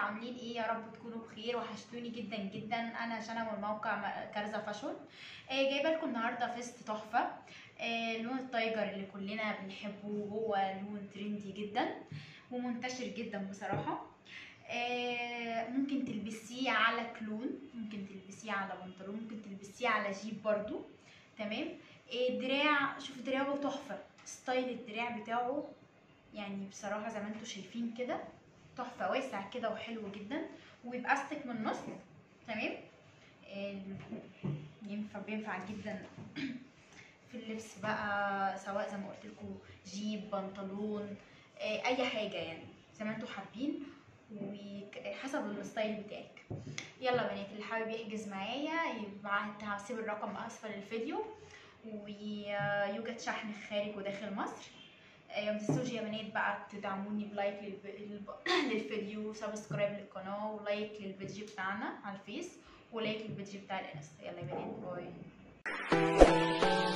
عاملين ايه يا رب تكونوا بخير وحشتوني جدا جدا انا جنى من موقع م- كارزا فاشون آه جايبه لكم النهارده فيست تحفه آه لون التايجر اللي كلنا بنحبه وهو لون ترندي جدا ومنتشر جدا بصراحه آه ممكن تلبسيه على كلون ممكن تلبسيه على بنطلون ممكن تلبسيه على جيب برضو تمام آه دراع شوف دراعه تحفه ستايل الدراع بتاعه يعني بصراحه زي ما انتم شايفين كده تحفه واسع كده وحلو جدا وبأستك من النص تمام آه، ينفع بينفع جدا في اللبس بقى سواء زي ما قلت لكم جيب بنطلون آه، اي حاجه يعني زي ما انتم حابين وحسب الستايل بتاعك يلا بنات اللي حابب يحجز معايا يبعت هسيب الرقم اسفل الفيديو ويوجد شحن خارج وداخل مصر آه، ما تنسوش يا بنات بقى تدعموني بلايك للب- للب- للفيديو وسبسكرايب للقناه ولايك للفيديو بتاعنا على الفيس ولايك للفيديو بتاع الانستا يلا يا بنات باي